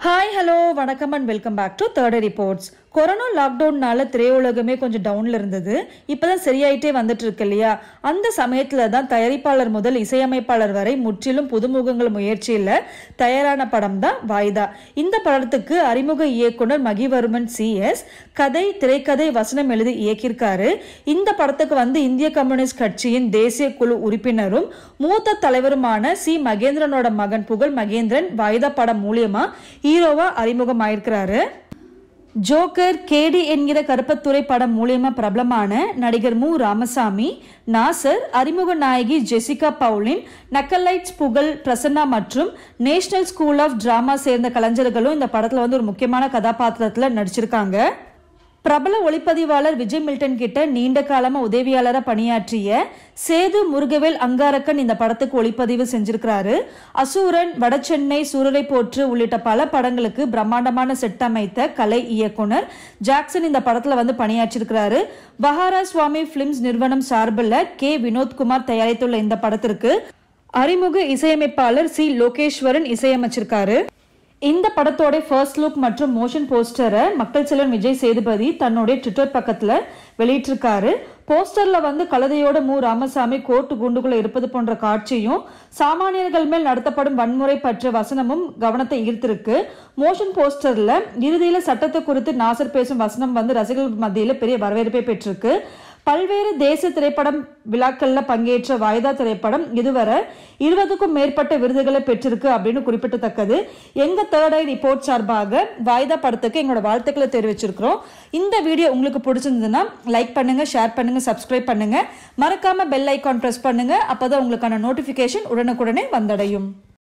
hi hello வணக்கம் and welcome back to third reports corona லாக்டவுன்னால திரையுலகமே கொஞ்சம் டவுன்ல இருந்தது இப்பதான் சரியாயிட்டே வந்துட்டு இருக்கு இல்லையா அந்த சமயத்துல தான் தயாரிப்பாளர் முதல் இசையமைப்பாளர் வரை முற்றிலும் புதுமுகங்கள் முயற்சியில தயாரான படம் தான் வாய்தா இந்த படத்துக்கு அறிமுக இயக்குனர் மகிவர்மன் சி எஸ் கதை திரைக்கதை வசனம் எழுதி இயக்கியிருக்காரு இந்த படத்துக்கு வந்து இந்திய கம்யூனிஸ்ட் கட்சியின் தேசிய குழு உறுப்பினரும் மூத்த தலைவருமான சி மகேந்திரனோட மகன் புகழ் மகேந்திரன் வாய்தா படம் மூலியமா ஹீரோவா அறிமுகமாயிருக்கிறாரு ஜோக்கர் கேடி என்கிற கருப்பத்துறை படம் மூலியமா பிரபலமான நடிகர் மு ராமசாமி நாசர் அறிமுக நாயகி ஜெசிகா பவுலின் நக்கலைட்ஸ் புகழ் பிரசன்னா மற்றும் நேஷனல் ஸ்கூல் ஆஃப் டிராமா சேர்ந்த கலைஞர்களும் இந்த படத்துல வந்து ஒரு முக்கியமான கதாபாத்திரத்துல நடிச்சிருக்காங்க பிரபல ஒளிப்பதிவாளர் விஜய் மில்டன் கிட்ட நீண்ட காலமா உதவியாளரா பணியாற்றிய சேது முருகவேல் அங்காரக்கன் இந்த படத்துக்கு ஒளிப்பதிவு செஞ்சிருக்கிறாரு அசூரன் வடசென்னை சூரரை போற்று உள்ளிட்ட பல படங்களுக்கு பிரம்மாண்டமான செட் அமைத்த கலை இயக்குனர் ஜாக்சன் இந்த படத்துல வந்து பணியாற்றிருக்கிறாரு பஹாரா சுவாமி பிலிம்ஸ் நிறுவனம் சார்பில் கே வினோத்குமார் தயாரித்துள்ள இந்த படத்திற்கு அறிமுக இசையமைப்பாளர் சி லோகேஸ்வரன் இசையமைச்சிருக்காரு இந்த படத்தோட ஃபர்ஸ்ட் லுக் மற்றும் மோஷன் போஸ்டரை மக்கள் செல்வன் விஜய் சேதுபதி தன்னுடைய ட்விட்டர் பக்கத்துல வெளியிட்டிருக்காரு போஸ்டர்ல வந்து கழுதையோட மு ராமசாமி கோட்டு குண்டுக்குள்ள இருப்பது போன்ற காட்சியும் சாமானியர்கள் மேல் நடத்தப்படும் வன்முறை பற்றிய வசனமும் கவனத்தை ஈர்த்திருக்கு மோஷன் போஸ்டர்ல இறுதியில சட்டத்தை குறித்து நாசர் பேசும் வசனம் வந்து ரசிகர்கள் மத்தியில பெரிய வரவேற்பை பெற்றிருக்கு பல்வேறு தேசிய திரைப்படம் விழாக்கள்ல பங்கேற்ற வாய்தா திரைப்படம் இதுவரை இருபதுக்கும் மேற்பட்ட விருதுகளை பெற்றிருக்கு அப்படின்னு குறிப்பிடத்தக்கது எங்க தேர்ட் ஐ ரிப்போர்ட் சார்பாக வாய்தா படத்துக்கு எங்களோட வாழ்த்துக்களை தெரிவிச்சிருக்கிறோம் இந்த வீடியோ உங்களுக்கு பிடிச்சிருந்ததுன்னா லைக் பண்ணுங்க ஷேர் பண்ணுங்க சப்ஸ்கிரைப் பண்ணுங்க மறக்காம பெல் ஐக்கான் பிரஸ் பண்ணுங்க அப்பதான் உங்களுக்கான நோட்டிபிகேஷன் உடனுக்குடனே வந்தடையும்